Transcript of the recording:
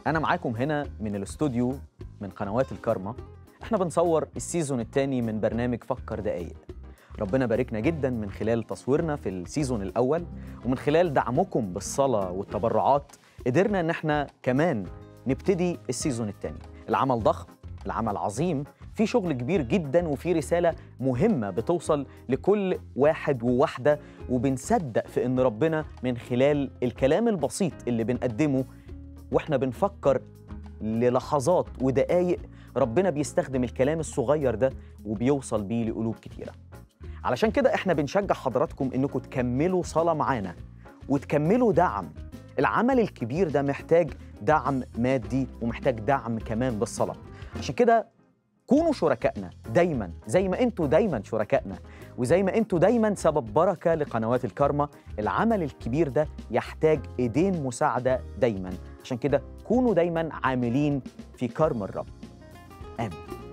أنا معاكم هنا من الاستوديو من قنوات الكارما احنا بنصور السيزون الثاني من برنامج فكر دقايق ربنا باركنا جدا من خلال تصويرنا في السيزون الأول ومن خلال دعمكم بالصلاة والتبرعات قدرنا ان احنا كمان نبتدي السيزون الثاني العمل ضخم العمل عظيم في شغل كبير جدا وفي رسالة مهمة بتوصل لكل واحد وواحدة وبنصدق في ان ربنا من خلال الكلام البسيط اللي بنقدمه واحنا بنفكر للحظات ودقايق ربنا بيستخدم الكلام الصغير ده وبيوصل بيه لقلوب كتيرة علشان كده احنا بنشجع حضراتكم انكم تكملوا صلاة معانا وتكملوا دعم العمل الكبير ده محتاج دعم مادي ومحتاج دعم كمان بالصلاة عشان كده كونوا شركائنا دايما زي ما انتوا دايما شركائنا وزي ما انتوا دايما سبب بركة لقنوات الكارما العمل الكبير ده يحتاج ايدين مساعدة دايما عشان كده كونوا دايما عاملين في كرم الرب آمين